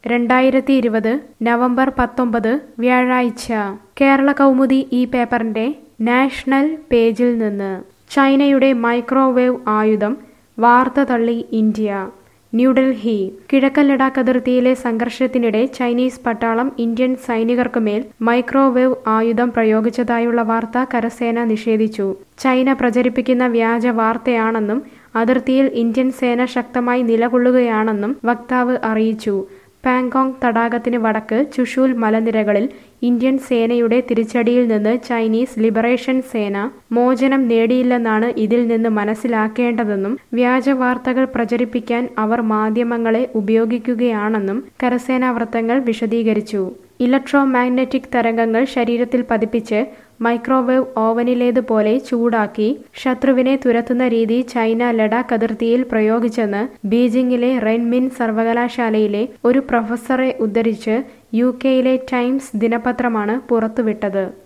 രണ്ടായിരത്തി ഇരുപത് നവംബർ പത്തൊമ്പത് വ്യാഴാഴ്ച കേരള കൗമുദി ഈ പേപ്പറിന്റെ നാഷണൽ പേജിൽ നിന്ന് ചൈനയുടെ മൈക്രോവേവ് ആയുധം വാർത്ത തള്ളി ഇന്ത്യ ന്യൂഡൽഹി കിഴക്കൻ ലഡാക്ക് അതിർത്തിയിലെ സംഘർഷത്തിനിടെ ചൈനീസ് പട്ടാളം ഇന്ത്യൻ സൈനികർക്കുമേൽ മൈക്രോവേവ് ആയുധം പ്രയോഗിച്ചതായുള്ള വാർത്ത കരസേന നിഷേധിച്ചു ചൈന പ്രചരിപ്പിക്കുന്ന വ്യാജ വാർത്തയാണെന്നും അതിർത്തിയിൽ ഇന്ത്യൻ സേന ശക്തമായി നിലകൊള്ളുകയാണെന്നും വക്താവ് അറിയിച്ചു പാങ്കോങ് തടാകത്തിന് വടക്ക് ചുഷൂൽ മലനിരകളിൽ ഇന്ത്യൻ സേനയുടെ തിരിച്ചടിയിൽ നിന്ന് ചൈനീസ് ലിബറേഷൻ സേന മോചനം നേടിയില്ലെന്നാണ് ഇതിൽ നിന്ന് മനസ്സിലാക്കേണ്ടതെന്നും വ്യാജ വാർത്തകൾ പ്രചരിപ്പിക്കാൻ അവർ മാധ്യമങ്ങളെ ഉപയോഗിക്കുകയാണെന്നും കരസേനാ വൃത്തങ്ങൾ വിശദീകരിച്ചു ഇലക്ട്രോ മാഗ്നറ്റിക് തരംഗങ്ങൾ ശരീരത്തിൽ പതിപ്പിച്ച് മൈക്രോവേവ് ഓവനിലേതുപോലെ ചൂടാക്കി ശത്രുവിനെ തുരത്തുന്ന രീതി ചൈന ലഡാക്ക് അതിർത്തിയിൽ പ്രയോഗിച്ചെന്ന് ബീജിംഗിലെ റെൻമിൻ സർവകലാശാലയിലെ ഒരു പ്രൊഫസറെ ഉദ്ധരിച്ച് യു കെയിലെ ടൈംസ് ദിനപത്രമാണ് പുറത്തുവിട്ടത്